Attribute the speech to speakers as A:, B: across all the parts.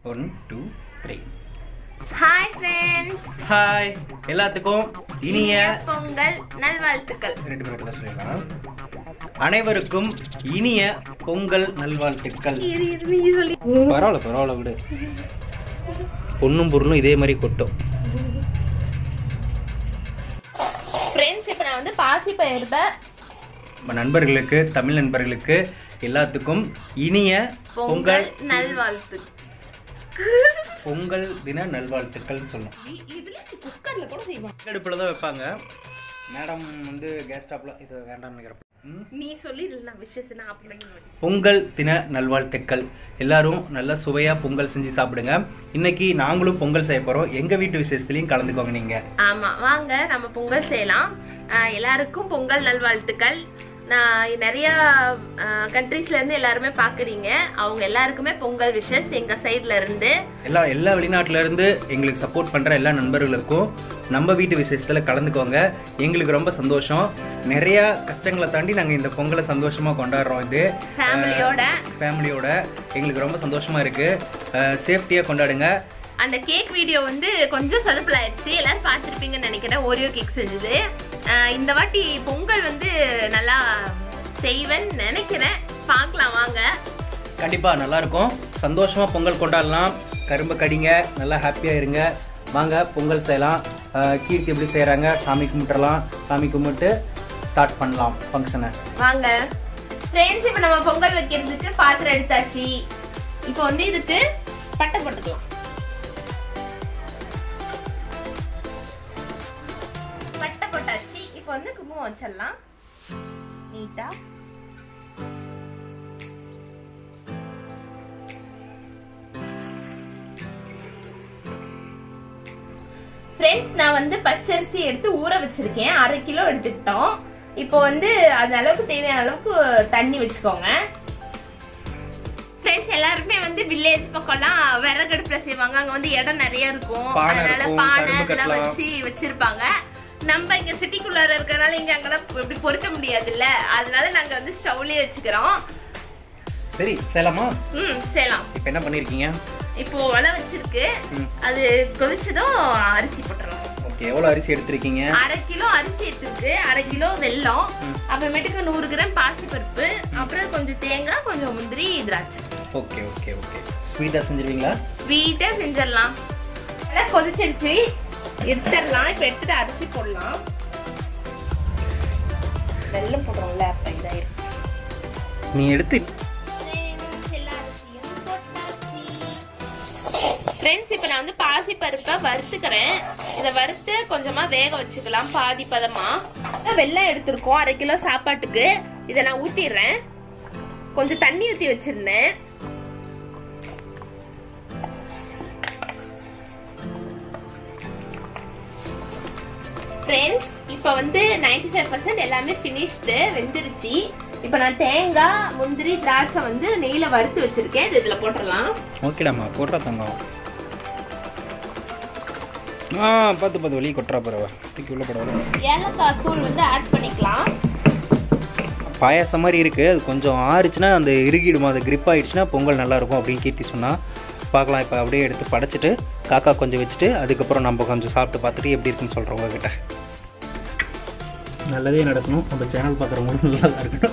A: One two three
B: hi friends
A: hi எல்லாத்துக்கும் இனிய
B: பொங்கல் நல்வாழ்த்துக்கள்
A: ரெண்டு பேரும் தான் சொல்லிடலாம் அனைவருக்கும் இனிய பொங்கல் நல்வாழ்த்துக்கள்
B: இரு, இரு, நீ சொல்லி
A: பரவாயில்ல பரவாயில்ல விடு பொண்ணும் பொருளும் இதே மாதிரி கொட்டும்
B: ஃப்ரெண்ட்ஸ் இப்போ நான் வந்து பாசி பயிர்ப
A: நம்ம நண்பர்களுக்கு தமிழ் நண்பர்களுக்கு எல்லாத்துக்கும் இனிய பொங்கல்
B: பொங்கல் நல்வாழ்த்து
A: பொங்கல் தின நல்வாழ்த்துக்கள் சொல்லணும்
B: இதுல குக்கர்ல கூட செய்வாங்க
A: அடுப்பில் தான் வைப்பாங்க மேடம் வந்து கேஸ் ஸ்டாப்ல இது வேண்டாம்னு நினைக்கிறப்ப ம்
B: நீ சொல்லி நான் விஷஸ் நான் அப்புறம்
A: பொங்கல் தின நல்வாழ்த்துக்கள் எல்லாரும் நல்லா சுவையா பொங்கல் செஞ்சு சாப்பிடுங்க இன்னைக்கு நாங்களும் பொங்கல் செய்ய போறோம் எங்க வீட்டு விசேஷத்துலயும் கலந்துக்கோங்க நீங்க
B: ஆமா வாங்க நம்ம பொங்கல் செய்யலாம் ஆஹ் எல்லாருக்கும் பொங்கல் நல்வாழ்த்துக்கள் நான் நிறைய கண்ட்ரீஸ்ல இருந்து எல்லாருமே பாக்குறீங்க அவங்க எல்லாருக்குமே பொங்கல் விஷஸ் எங்க சைட்ல இருந்து
A: எல்லா எல்லா வெளிநாட்டுல இருந்து எங்களுக்கு சப்போர்ட் பண்ற எல்லா நண்பர்களுக்கும் நம்ம வீட்டு விசேஷத்துல கலந்துக்கோங்க எங்களுக்கு ரொம்ப சந்தோஷம் நிறைய கஷ்டங்களை தாண்டி நாங்க இந்த பொங்கலை சந்தோஷமா கொண்டாடுறோம் இது
B: ஃபேமிலியோட
A: ஃபேமிலியோட எங்களுக்கு ரொம்ப சந்தோஷமா இருக்கு சேஃப்டியா கொண்டாடுங்க
B: அந்த கேக் வீடியோ வந்து கொஞ்சம் சொதப்பல் ஆயிடுச்சு எல்லாரும் பார்த்துருப்பீங்கன்னு நினைக்கிறேன் ஓரியோ கேக் செஞ்சது ஆஹ் இந்த வாட்டி பொங்கல் வந்து நல்லா செய்வேன்னு நினைக்கிறேன் பார்க்கலாம் வாங்க
A: கண்டிப்பா நல்லா இருக்கும் சந்தோஷமா பொங்கல் கொண்டாடலாம் கரும்பு கடிங்க நல்லா ஹாப்பியா இருங்க வாங்க பொங்கல் செய்யலாம் அஹ் கீர்த்தி எப்படி செய்றாங்க சாமி கும்பிட்டுறலாம் சாமி கும்பிட்டு ஸ்டார்ட் பண்ணலாம் ஃபங்க்ஷனை
B: வாங்க ஃப்ரெண்ட்ஸ் இப்போ நம்ம பொங்கல் வைக்கிறதுக்கு பாத்திரம் எடுத்தாச்சு இப்போ வந்து இதுக்கு பட்டை போட்டுக்கலாம் பட்டை போட்டாச்சு இப்போ வந்து குங்குமம் வச்சிடலாம் நீட்டா ஃப்ரெண்ட்ஸ் நான் வந்து பச்சரிசி எடுத்து ஊற வச்சிருக்கேன் அரை கிலோ எடுத்துக்கிட்டோம் இப்போ வந்து அந்த அளவுக்கு தேவையான அளவுக்கு தண்ணி வச்சுக்கோங்க ஃப்ரெண்ட்ஸ் எல்லாருமே வந்து வில்லேஜ் பக்கம்லாம் விறகடுப்புல செய்வாங்க அங்க வந்து இடம் நிறைய இருக்கும்
A: பானை
B: அதனால
A: இருக்கும்,
B: பானை
A: கரும்பு
B: அதெல்லாம்
A: கட்டலாம்.
B: வச்சு வச்சிருப்பாங்க நம்ம இங்க சிட்டிக்குள்ளார இருக்கறனால இங்க அங்கெல்லாம் இப்படி பொருத்த முடியாதுல்ல அதனால நாங்க வந்து ஸ்டவ்லயே வச்சுக்கிறோம்
A: சரி செய்யலாமா
B: ம் செய்யலாம்
A: இப்போ என்ன பண்ணிருக்கீங்க
B: இப்போ ஒலை வச்சிருக்கு
A: ம்.
B: அது கொதிச்சதும் அரிசி போட்டுறலாம்
A: ஓகே எவ்வளோ அரிசி எடுத்திருக்கீங்க
B: அரை கிலோ அரிசி எடுத்துருக்கு அரை கிலோ வெல்லம் அப்புறமேட்டுக்கு நூறு கிராம் பாசிப்பருப்பு அப்புறம் கொஞ்சம் தேங்காய் கொஞ்சம் முந்திரி திராட்சை
A: ஓகே ஓகே ஓகே ஸ்வீட்டாக செஞ்சிருவீங்களா
B: ஸ்வீட்டா செஞ்சிடலாம் எல்லாம் கொதிச்சிருச்சு எடுத்துடலாம் இப்ப எடுத்துட்டு அரிசி போடலாம் வெல்லம் போடுறோம்ல அப்ப இதாயிரும்
A: நீ எடுத்து
B: ஃப்ரெண்ட்ஸ் இப்போ நான் வந்து பாசி பருப்பை வறுத்துக்கிறேன் இதை வறுத்து கொஞ்சமா வேக வச்சுக்கலாம் பாதி பதமா வெள்ளம் எடுத்திருக்கோம் அரை கிலோ சாப்பாட்டுக்கு இதை நான் ஊத்திடுறேன் கொஞ்சம் தண்ணி ஊத்தி வச்சிருந்தேன் ஃப்ரெண்ட்ஸ் இப்போ வந்து 95% ஃபைவ் பர்சன்ட் எல்லாமே ஃபினிஷ்டு வெந்துருச்சு இப்போ நான் தேங்காய் முந்திரி திராட்சை வந்து நெய்யில வறுத்து வச்சிருக்கேன் இது இதில் போட்டுடலாம்
A: ஓகேடாம்மா போடுறா தங்கம் ஆ பார்த்து பார்த்து வெளியே கொட்டுறா பரவா தூக்கி உள்ள பரவாயில்ல
B: ஏலக்காய் தூள் வந்து ஆட் பண்ணிக்கலாம்
A: பாயாசம் மாதிரி இருக்குது அது கொஞ்சம் ஆறுச்சுன்னா அந்த இறுகிடுமா அது grip ஆயிடுச்சுன்னா பொங்கல் நல்லா இருக்கும் அப்படின்னு கீர்த்தி சொன்னா பார்க்கலாம் இப்போ அப்படியே எடுத்து படைச்சிட்டு காக்கா கொஞ்சம் வச்சுட்டு அதுக்கப்புறம் நம்ம கொஞ்சம் சாப்பிட்டு பார்த்துட்டு எப்படி இருக்குன்னு சொல்கிறோம் உங்ககிட்ட நல்லதே நடக்கணும் நம்ம சேனல் பார்க்குறவங்களும் நல்லா தான் இருக்கணும்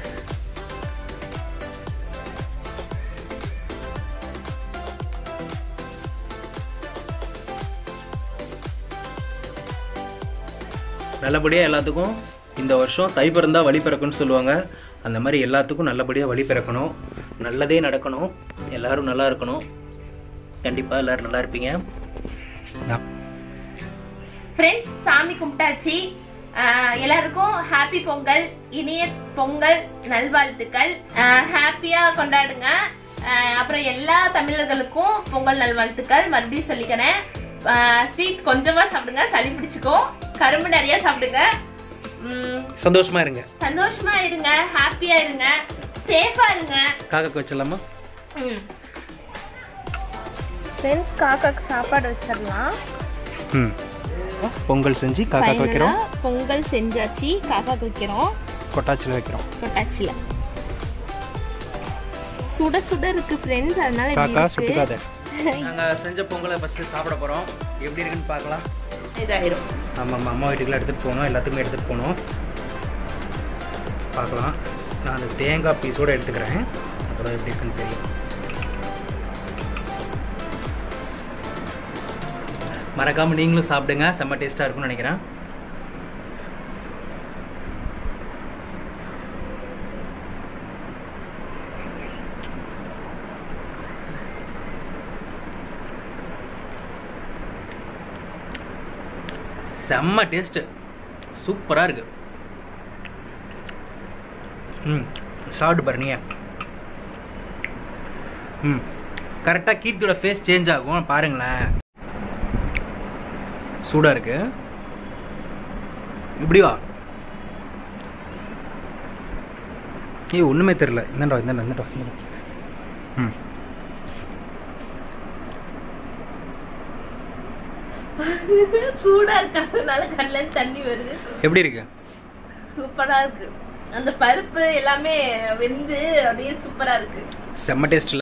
A: நல்லபடியாக எல்லாத்துக்கும் இந்த வருஷம் தை பிறந்தா வழி பிறக்கும்னு சொல்லுவாங்க அந்த மாதிரி எல்லாத்துக்கும் நல்லபடியாக வழி பிறக்கணும் நல்லதே நடக்கணும் எல்லாரும் நல்லா இருக்கணும் கண்டிப்பாக எல்லாரும் நல்லா இருப்பீங்க நான்
B: ஃப்ரெண்ட்ஸ் சாமி கும்பிட்டாச்சு ஆஹ் எல்லாருக்கும் ஹாப்பி பொங்கல் இனிய பொங்கல் நல்வாழ்த்துக்கள் ஹாப்பியா கொண்டாடுங்க ஆஹ் அப்புறம் எல்லா தமிழர்களுக்கும் பொங்கல் நல்வாழ்த்துக்கள் மறுபடியும் சொல்லிக்கிறேன் ஸ்வீட் கொஞ்சமா சாப்பிடுங்க சளி பிடிச்சுக்கோ கரும்பு நிறைய சாப்பிடுங்க உம்,
A: சந்தோஷமா இருங்க
B: சந்தோஷமா இருங்க ஹாப்பியா இருங்க சேஃபா இருங்க
A: காக்காக்கு வச்சிடலாமா
B: ஃப்ரெண்ட்ஸ் காக்காக்கு சாப்பாடு வச்சிடலாம்
A: ம் பொங்கல் செஞ்சு காக்காக்கு வைக்கிறோம்
B: Final ஆ பொங்கல் செஞ்சாச்சு காக்காக்கு வைக்கிறோம்
A: கொட்டாச்சில் வைக்கிறோம்
B: கொட்டாச்சில சுட சுட இருக்கு ஃப்ரெண்ட்ஸ் அதனால இப்படி
A: காக்கா
B: இருக்கு.
A: சுட்டுக்காத நாங்கள் செஞ்ச பொங்கலை ஃபஸ்ட்டு சாப்பிட போகிறோம் எப்படி இருக்குன்னு பார்க்கலாம்
B: இதாயிரும்
A: ஆமாம் ஆமாம் அம்மா வீட்டுக்குலாம் எடுத்துகிட்டு போகணும் எல்லாத்துக்குமே எடுத்துகிட்டு போகணும் பார்க்கலாம் நான் அந்த தேங்காய் பீஸோடு எடுத்துக்கிறேன் அப்புறம் எப்படி இருக்குன்னு தெரியும் மறக்காமல் நீங்களும் சாப்பிடுங்க செம்ம டேஸ்ட்டாக இருக்கும்னு நினைக்கிறேன் செம்ம டேஸ்ட்டு சூப்பராக இருக்கு ம் சாப்பிட்டு பாரு நீங்க ம் கரெக்டாக கீர்த்தியோட ஃபேஸ் சேஞ்ச் ஆகும் பாருங்களேன் சூடாக இருக்கு இப்படி வா ஏய் ஒன்றுமே தெரில இந்தாண்டா இந்தாண்டா இந்தாண்டா இந்தாண்டா ம்
B: சூடா இருக்கிறதுனால கண்ணுல இருந்து தண்ணி வருது
A: எப்படி இருக்கு
B: சூப்பரா இருக்கு அந்த பருப்பு எல்லாமே வெந்து அப்படியே சூப்பரா இருக்கு
A: செம்ம டேஸ்ட்